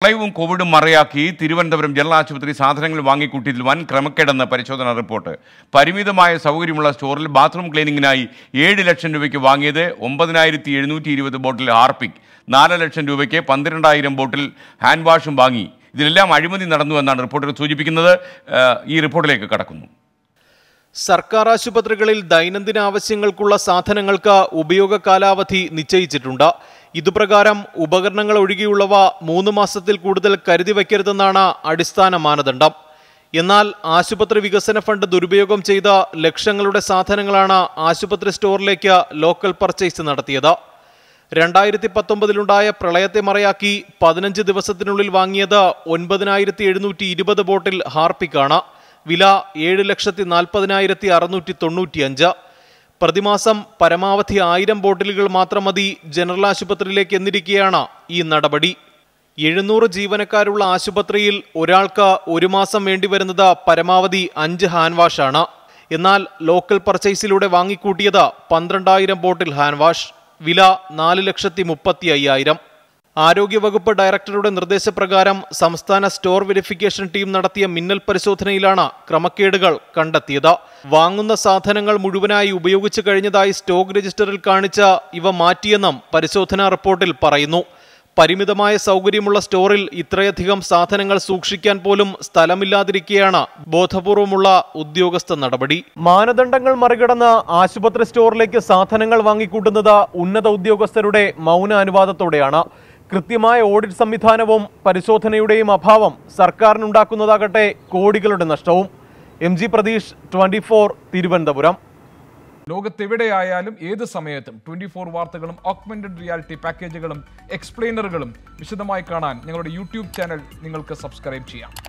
പ്രളയവും കോവിഡും മറയാക്കി തിരുവനന്തപുരം ജനറൽ ആശുപത്രി സാധനങ്ങൾ വാങ്ങിക്കൂട്ടിയതിൽ വൻ ക്രമക്കേടെന്ന് പരിശോധനാ റിപ്പോർട്ട് പരിമിതമായ സൗകര്യമുള്ള സ്റ്റോറിൽ ബാത്റൂം ക്ലീനിങ്ങിനായി ഏഴ് ലക്ഷം രൂപയ്ക്ക് വാങ്ങിയത് ഒമ്പതിനായിരത്തി എഴുന്നൂറ്റി ഇരുപത് ബോട്ടിൽ ഹാർപ്പിക് നാല് ലക്ഷം രൂപയ്ക്ക് പന്ത്രണ്ടായിരം ബോട്ടിൽ ഹാൻഡ് വാഷും വാങ്ങി ഇതിലെല്ലാം അഴിമതി നടന്നു എന്നാണ് റിപ്പോർട്ടർ സൂചിപ്പിക്കുന്നത് ഏഹ് ഈ റിപ്പോർട്ടിലേക്ക് കടക്കുന്നു സർക്കാർ ആശുപത്രികളിൽ ദൈനംദിന ആവശ്യങ്ങൾക്കുള്ള സാധനങ്ങൾക്ക് ഉപയോഗ കാലാവധി നിശ്ചയിച്ചിട്ടുണ്ട് ഇതുപ്രകാരം ഉപകരണങ്ങൾ ഒഴികെയുള്ളവ മൂന്ന് മാസത്തിൽ കൂടുതൽ കരുതി വയ്ക്കരുതെന്നാണ് അടിസ്ഥാന മാനദണ്ഡം എന്നാൽ ആശുപത്രി വികസന ഫണ്ട് ദുരുപയോഗം ചെയ്ത ലക്ഷങ്ങളുടെ സാധനങ്ങളാണ് ആശുപത്രി സ്റ്റോറിലേക്ക് ലോക്കൽ പർച്ചേസ് നടത്തിയത് രണ്ടായിരത്തി പത്തൊമ്പതിലുണ്ടായ പ്രളയത്തെ മറയാക്കി പതിനഞ്ച് ദിവസത്തിനുള്ളിൽ വാങ്ങിയത് ഒൻപതിനായിരത്തി എഴുന്നൂറ്റി ഇരുപത് ബോട്ടിൽ ഹാർപ്പിക്കാണ് വില ഏഴ് ലക്ഷത്തി നാൽപ്പതിനായിരത്തി അറുന്നൂറ്റി തൊണ്ണൂറ്റിയഞ്ച് പ്രതിമാസം പരമാവധി ആയിരം ബോട്ടിലുകൾ മാത്രം മതി ജനറൽ ആശുപത്രിയിലേക്ക് എന്നിരിക്കെയാണ് ഈ നടപടി എഴുന്നൂറ് ജീവനക്കാരുള്ള ആശുപത്രിയിൽ ഒരാൾക്ക് ഒരു മാസം വേണ്ടിവരുന്നത് പരമാവധി അഞ്ച് ഹാൻഡ് വാഷാണ് എന്നാൽ ലോക്കൽ പർച്ചേസിലൂടെ വാങ്ങിക്കൂട്ടിയത് പന്ത്രണ്ടായിരം ബോട്ടിൽ ഹാൻഡ് വാഷ് വില നാല് ലക്ഷത്തി മുപ്പത്തി അയ്യായിരം ആരോഗ്യവകുപ്പ് ഡയറക്ടറുടെ നിർദ്ദേശപ്രകാരം സംസ്ഥാന സ്റ്റോർ വെരിഫിക്കേഷൻ ടീം നടത്തിയ മിന്നൽ പരിശോധനയിലാണ് ക്രമക്കേടുകൾ കണ്ടെത്തിയത് വാങ്ങുന്ന സാധനങ്ങൾ മുഴുവനായി ഉപയോഗിച്ചു കഴിഞ്ഞതായി സ്റ്റോക്ക് രജിസ്റ്ററിൽ കാണിച്ച ഇവ മാറ്റിയെന്നും പരിശോധനാ റിപ്പോർട്ടിൽ പറയുന്നു പരിമിതമായ സൗകര്യമുള്ള സ്റ്റോറിൽ ഇത്രയധികം സാധനങ്ങൾ സൂക്ഷിക്കാൻ പോലും സ്ഥലമില്ലാതിരിക്കെയാണ് ബോധപൂർവമുള്ള ഉദ്യോഗസ്ഥ നടപടി മാനദണ്ഡങ്ങൾ മറികടന്ന് ആശുപത്രി സ്റ്റോറിലേക്ക് സാധനങ്ങൾ വാങ്ങിക്കൂട്ടുന്നത് ഉന്നത ഉദ്യോഗസ്ഥരുടെ മൗന അനുവാദത്തോടെയാണ് കൃത്യമായ ഓഡിറ്റ് സംവിധാനവും പരിശോധനയുടെയും അഭാവം സർക്കാരിനുണ്ടാക്കുന്നതാകട്ടെ കോടികളുടെ നഷ്ടവും M G Pratheesh twenty Thiruvananthapuram ലോകത്തെവിടെയായാലും ഏത് സമയത്തും ട്വന്റി ഫോർ വാർത്തകളും ഓഗ്മെന്റഡ് റിയാലിറ്റി പാക്കേജുകളും എക്സ്പ്ലെയിനറുകളും വിശദമായി കാണാൻ ഞങ്ങളുടെ യൂട്യൂബ് ചാനൽ നിങ്ങൾക്ക് സബ്സ്ക്രൈബ് ചെയ്യാം